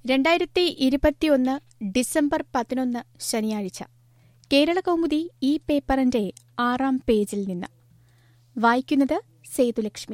രണ്ടായിരത്തി ഇരുപത്തിയൊന്ന് ഡിസംബർ പതിനൊന്ന് ശനിയാഴ്ച കേരള കൗമുദി ഈ പേപ്പറിന്റെ ആറാം പേജിൽ നിന്ന് വായിക്കുന്നത് സേതുലക്ഷ്മി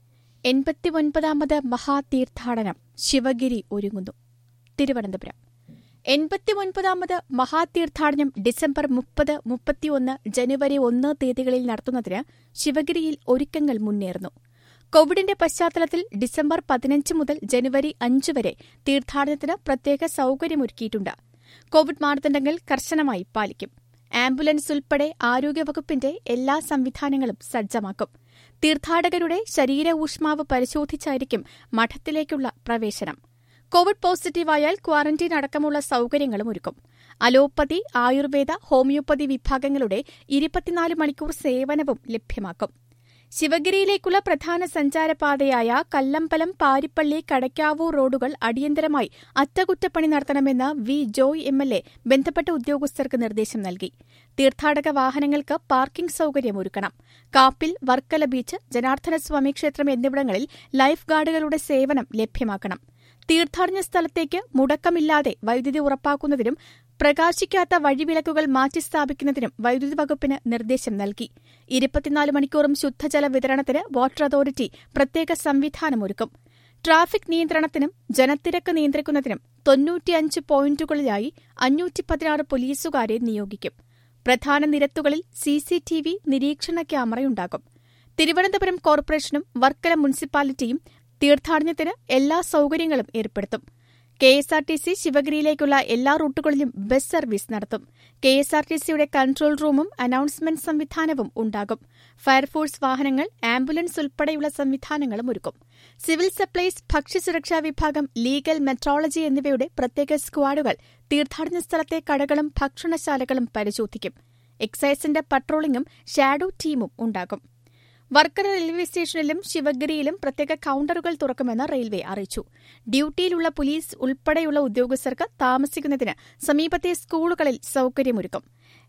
എൺപത്തിയൊൻപതാമത് മഹാതീർത്ഥാടനം ശിവഗിരി ഒരുങ്ങുന്നു തിരുവനന്തപുരം എൺപത്തിയൊൻപതാമത് മഹാതീർത്ഥാടനം ഡിസംബർ മുപ്പത് മുപ്പത്തിയൊന്ന് ജനുവരി ഒന്ന് തീയതികളിൽ നടത്തുന്നതിന് ശിവഗിരിയിൽ ഒരുക്കങ്ങൾ മുന്നേറുന്നു കോവിഡിന്റെ പശ്ചാത്തലത്തിൽ ഡിസംബർ പതിനഞ്ച് മുതൽ ജനുവരി അഞ്ച് വരെ തീർത്ഥാടനത്തിന് പ്രത്യേക സൌകര്യമൊരുക്കിയിട്ടുണ്ട് കോവിഡ് മാനദണ്ഡങ്ങൾ കർശനമായി പാലിക്കും ആംബുലൻസ് ഉൾപ്പെടെ ആരോഗ്യവകുപ്പിന്റെ എല്ലാ സംവിധാനങ്ങളും സജ്ജമാക്കും തീർത്ഥാടകരുടെ ശരീര ഊഷ്മാവ് പരിശോധിച്ചായിരിക്കും മഠത്തിലേക്കുള്ള പ്രവേശനം കോവിഡ് പോസിറ്റീവായാൽ ക്വാറന്റീൻ അടക്കമുള്ള സൌകര്യങ്ങളും ഒരുക്കും അലോപ്പതി ആയുർവേദ ഹോമിയോപ്പതി വിഭാഗങ്ങളുടെ ഇരുപത്തിനാല് മണിക്കൂർ സേവനവും ലഭ്യമാക്കും ശിവഗിരിയിലേക്കുള്ള പ്രധാന സഞ്ചാരപാതയായ കല്ലമ്പലം പാരിപ്പള്ളി കടയ്ക്കാവൂർ റോഡുകൾ അടിയന്തരമായി അറ്റകുറ്റപ്പണി നടത്തണമെന്ന് V Joy M L A ബന്ധപ്പെട്ട ഉദ്യോഗസ്ഥർക്ക് നിർദ്ദേശം നൽകി തീർത്ഥാടക വാഹനങ്ങൾക്ക് പാർക്കിംഗ് സൌകര്യമൊരുക്കണം കാപ്പിൽ വർക്കല ബീച്ച് ജനാർദ്ദനസ്വാമി ക്ഷേത്രം എന്നിവിടങ്ങളിൽ ലൈഫ് ഗാർഡുകളുടെ സേവനം ലഭ്യമാക്കണം തീർത്ഥാടന സ്ഥലത്തേക്ക് മുടക്കമില്ലാതെ വൈദ്യുതി ഉറപ്പാക്കുന്നതിനും പ്രകാശിക്കാത്ത വഴിവിളക്കുകൾ മാറ്റിസ്ഥാപിക്കുന്നതിനും വൈദ്യുതി വകുപ്പിന് നിർദ്ദേശം നൽകി ഇരുപത്തിനാല് മണിക്കൂറും ശുദ്ധജല വിതരണത്തിന് വാട്ടർ അതോറിറ്റി പ്രത്യേക സംവിധാനമൊരുക്കും ട്രാഫിക് നിയന്ത്രണത്തിനും ജനത്തിരക്ക് നിയന്ത്രിക്കുന്നതിനും തൊണ്ണൂറ്റിയഞ്ച് പോയിന്റുകളിലായി അഞ്ഞൂറ്റി പതിനാറ് പോലീസുകാരെ നിയോഗിക്കും പ്രധാന നിരത്തുകളിൽ സിസിടിവി നിരീക്ഷണ ക്യാമറയുണ്ടാകും തിരുവനന്തപുരം കോർപ്പറേഷനും വർക്കല മുനിസിപ്പാലിറ്റിയും തീർത്ഥാടനത്തിന് എല്ലാ സൌകര്യങ്ങളും ഏർപ്പെടുത്തും K S R T C ശിവഗിരിയിലേക്കുള്ള എല്ലാ റൂട്ടുകളിലും ബസ് സർവീസ് നടത്തും കെ എസ് ആർ ടി സിയുടെ കൺട്രോൾ റൂമും അനൌൺസ്മെന്റ് സംവിധാനവും ഉണ്ടാകും ഫയർഫോഴ്സ് വാഹനങ്ങൾ ആംബുലൻസ് ഉൾപ്പെടെയുള്ള സംവിധാനങ്ങളും ഒരുക്കും സിവിൽ സപ്ലൈസ് ഭക്ഷ്യസുരക്ഷാ വിഭാഗം ലീഗൽ മെട്രോളജി എന്നിവയുടെ പ്രത്യേക സ്ക്വാഡുകൾ തീർത്ഥാടന സ്ഥലത്തെ കടകളും ഭക്ഷണശാലകളും പരിശോധിക്കും എക്സൈസിന്റെ പട്രോളിംഗും ഷാഡോ ടീമും ഉണ്ടാകും വർക്കല റെയിൽവേ സ്റ്റേഷനിലും ശിവഗിരിയിലും പ്രത്യേക കൌണ്ടറുകൾ തുറക്കുമെന്ന് റെയിൽവേ അറിയിച്ചു ഡ്യൂട്ടിയിലുള്ള പോലീസ് ഉൾപ്പെടെയുള്ള ഉദ്യോഗസ്ഥർക്ക് താമസിക്കുന്നതിന് സമീപത്തെ സ്കൂളുകളിൽ സൌകര്യമൊരുക്കും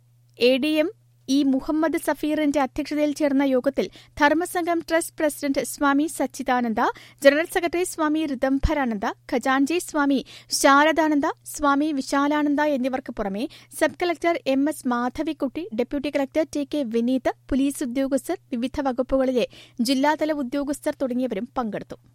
A D M E Muhammad സഫീറിന്റെ അധ്യക്ഷതയിൽ ചേർന്ന യോഗത്തിൽ Dharmasangham trust president Swami Sachidananda general secretary Swami Rithambharananda ഖജാൻജി സ്വാമി ശാരദാനന്ദ സ്വാമി വിശാലാനന്ദ എന്നിവർക്ക് പുറമെ sub collector M S Madhavikutty deputy collector T K Vineeth police ഉദ്യോഗസ്ഥർ വിവിധ വകുപ്പുകളിലെ ജില്ലാതല ഉദ്യോഗസ്ഥർ തുടങ്ങിയവരും പങ്കെടുത്തു